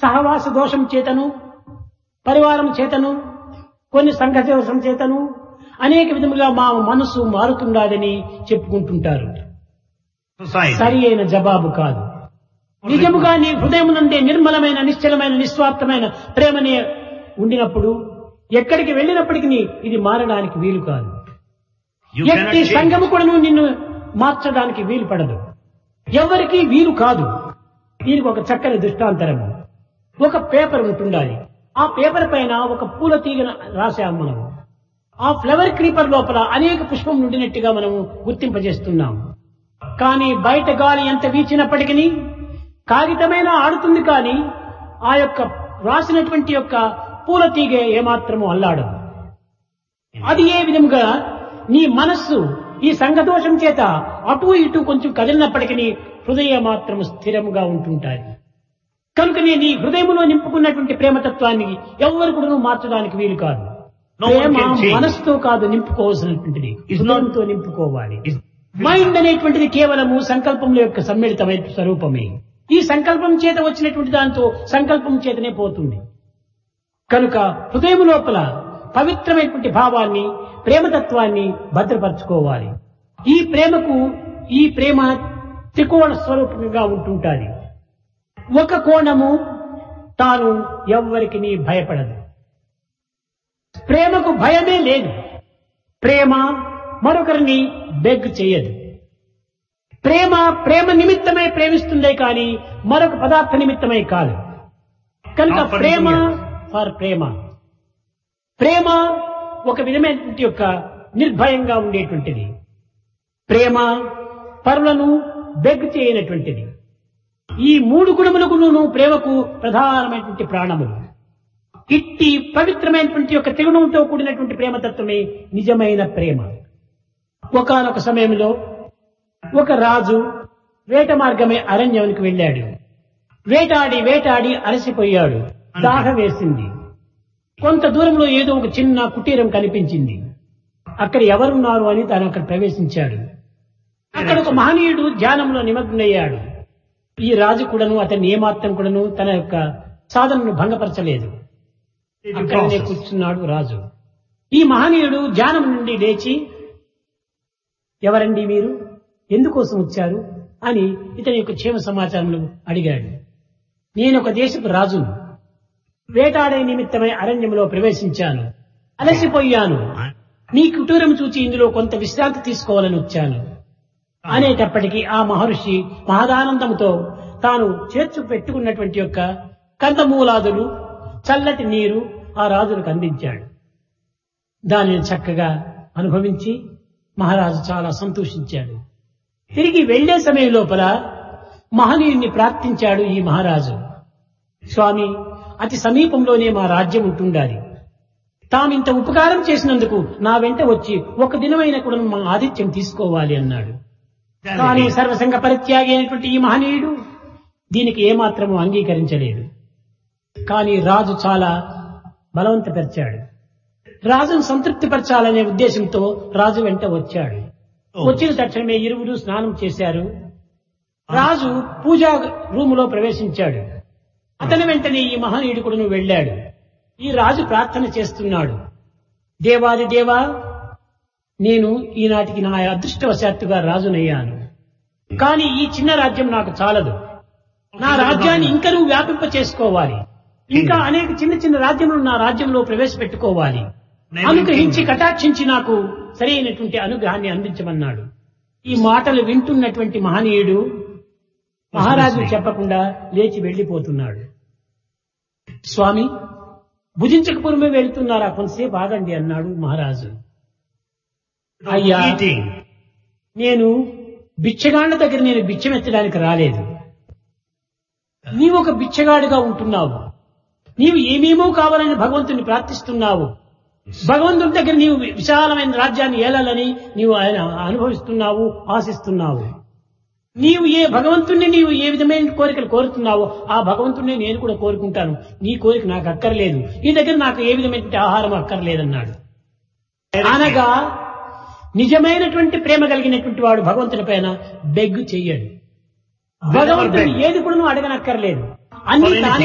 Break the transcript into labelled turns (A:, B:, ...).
A: సహవాస దోషం చేతను పరివారం చేతను కొన్ని సంఘ దోషం చేతను అనేక విధములుగా మా మనసు మారుతుండాలని చెప్పుకుంటుంటారు
B: society.
A: సరి అయిన జవాబు కాదు నిజముగా నీ హృదయం నుండి నిర్మలమైన నిశ్చలమైన నిస్వార్థమైన ప్రేమనే ఉండినప్పుడు ఎక్కడికి వెళ్ళినప్పటికీ ఇది మారడానికి వీలు కాదు
B: You cannot
A: ఎట్టి
B: change.
A: సంఘము కూడా నిన్ను మార్చడానికి వీలు పడదు ఎవరికి వీలు కాదు దీనికి ఒక చక్కని దృష్టాంతరము ఒక పేపర్ ఉంటుండాలి ఆ పేపర్ పైన ఒక పూల తీగను రాసాము మనము ఆ ఫ్లవర్ క్రీపర్ లోపల అనేక పుష్పం నుండినట్టుగా మనము గుర్తింపజేస్తున్నాము కానీ బయట గాలి ఎంత వీచినప్పటికీ కాగితమైన ఆడుతుంది కానీ ఆ యొక్క రాసినటువంటి యొక్క పూల తీగ ఏమాత్రము అల్లాడదు అది ఏ విధంగా నీ మనస్సు ఈ సంఘదోషం చేత అటు ఇటు కొంచెం కదిలినప్పటికీ హృదయం మాత్రం స్థిరముగా ఉంటుంటాయి కనుకనే నీ హృదయంలో నింపుకున్నటువంటి ప్రేమతత్వాన్ని ఎవ్వరు కూడా మార్చడానికి వీలు కాదు
B: No one
A: Prema
B: can change.
A: మనస్సుతో కాదు నింపుకోవాల్సినటువంటిది
B: It's not-
A: హృదయంతో నింపుకోవాలి
B: Is-
A: మైండ్ అనేటువంటిది కేవలము సంకల్పముల యొక్క సమ్మిళితమైన స్వరూపమే ఈ సంకల్పం చేత వచ్చినటువంటి దాంతో సంకల్పం చేతనే పోతుంది కనుక హృదయం లోపల పవిత్రమైనటువంటి భావాన్ని ప్రేమతత్వాన్ని భద్రపరచుకోవాలి ఈ ప్రేమకు ఈ ప్రేమ త్రికోణ స్వరూపంగా ఉంటుంటాది ఒక కోణము తాను ఎవ్వరికి భయపడదు ప్రేమకు భయమే లేదు ప్రేమ మరొకరిని బెగ్ చేయదు ప్రేమ ప్రేమ నిమిత్తమై ప్రేమిస్తుందే కానీ మరొక పదార్థ నిమిత్తమై కాదు కనుక
B: Not for
A: ప్రేమ
B: anything
A: ఫర్ ప్రేమ ప్రేమ ఒక విధమైనటువంటి యొక్క నిర్భయంగా ఉండేటువంటిది ప్రేమ పరులను బెగ్ చేయనటువంటిది ఈ మూడు గుణములకును ప్రేమకు ప్రధానమైనటువంటి ప్రాణములు ఇట్టి పవిత్రమైనటువంటి యొక్క త్రిగుణంతో కూడినటువంటి ప్రేమతత్వమే నిజమైన ప్రేమ ఒకానొక సమయంలో ఒక రాజు వేట మార్గమే అరణ్యానికి వెళ్ళాడు వేటాడి వేటాడి అలసిపోయాడు దాహం వేసింది కొంత దూరంలో ఏదో ఒక చిన్న కుటీరం కనిపించింది అక్కడ ఎవరున్నారు అని తాను అక్కడ ప్రవేశించాడు అక్కడ ఒక మహనీయుడు ధ్యానంలో నిమగ్నయ్యాడు ఈ రాజు కూడాను అతన్ని ఏమాత్రం కూడాను తన యొక్క సాధనను భంగపరచలేదు అక్కడనే కూర్చున్నాడు రాజు ఈ మహనీయుడు ధ్యానం నుండి లేచి ఎవరండి మీరు ఎందుకోసం వచ్చారు అని ఇతని యొక్క క్షేమ సమాచారంలో అడిగాడు నేను ఒక దేశపు రాజును వేటాడే నిమిత్తమై అరణ్యంలో ప్రవేశించాను అలసిపోయాను నీ కుటూరం చూచి ఇందులో కొంత విశ్రాంతి తీసుకోవాలని వచ్చాను అనేటప్పటికీ ఆ మహర్షి మహదానందముతో తాను చేర్చు పెట్టుకున్నటువంటి యొక్క కందమూలాదులు చల్లటి నీరు ఆ రాజులకు అందించాడు దానిని చక్కగా అనుభవించి మహారాజు చాలా సంతోషించాడు తిరిగి వెళ్లే సమయం లోపల మహనీయుణ్ణి ప్రార్థించాడు ఈ మహారాజు స్వామి అతి సమీపంలోనే మా రాజ్యం ఉంటుండాలి తామింత ఉపకారం చేసినందుకు నా వెంట వచ్చి ఒక దినమైన కూడా మా ఆతిథ్యం తీసుకోవాలి అన్నాడు కానీ సర్వసంగ పరిత్యాగి అయినటువంటి ఈ మహనీయుడు దీనికి ఏమాత్రము అంగీకరించలేదు కానీ రాజు చాలా బలవంతపరిచాడు రాజును సంతృప్తిపరచాలనే ఉద్దేశంతో రాజు వెంట వచ్చాడు వచ్చిన తక్షణమే ఇరువురు స్నానం చేశారు రాజు పూజా రూములో ప్రవేశించాడు అతని వెంటనే ఈ మహనీయుడు కూడా వెళ్ళాడు ఈ రాజు ప్రార్థన చేస్తున్నాడు దేవాది దేవా నేను ఈనాటికి నా అదృష్టవశాత్తుగా రాజునయ్యాను కానీ ఈ చిన్న రాజ్యం నాకు చాలదు నా రాజ్యాన్ని ఇంకా నువ్వు వ్యాపింప చేసుకోవాలి ఇంకా అనేక చిన్న చిన్న రాజ్యములు నా రాజ్యంలో ప్రవేశపెట్టుకోవాలి అనుగ్రహించి కటాక్షించి నాకు సరైనటువంటి అనుగ్రహాన్ని అందించమన్నాడు ఈ మాటలు వింటున్నటువంటి మహనీయుడు మహారాజు చెప్పకుండా లేచి వెళ్లిపోతున్నాడు స్వామి భుజించకపూర్వమే వెళ్తున్నారా కొంతసేపు ఆగండి అన్నాడు మహారాజు అయ్యా
B: eating.
A: నేను బిచ్చగాళ్ల దగ్గర నేను బిచ్చమెత్తడానికి రాలేదు నీవు ఒక బిచ్చగాడిగా ఉంటున్నావు నీవు ఏమేమో కావాలని భగవంతుని ప్రార్థిస్తున్నావు భగవంతుని దగ్గర నీవు విశాలమైన రాజ్యాన్ని ఏలాలని నీవు ఆయన అనుభవిస్తున్నావు ఆశిస్తున్నావు నీవు ఏ భగవంతుణ్ణి నీవు ఏ విధమైన కోరికలు కోరుతున్నావో ఆ భగవంతుణ్ణి నేను కూడా కోరుకుంటాను నీ కోరిక నాకు అక్కర్లేదు నీ దగ్గర నాకు ఏ విధమైనటువంటి ఆహారం అక్కర్లేదన్నాడు అనగా నిజమైనటువంటి ప్రేమ కలిగినటువంటి వాడు భగవంతుని పైన బెగ్గు చెయ్యడు భగవంతుని ఏది కూడా నువ్వు అడగనక్కర్లేదు అన్ని తానే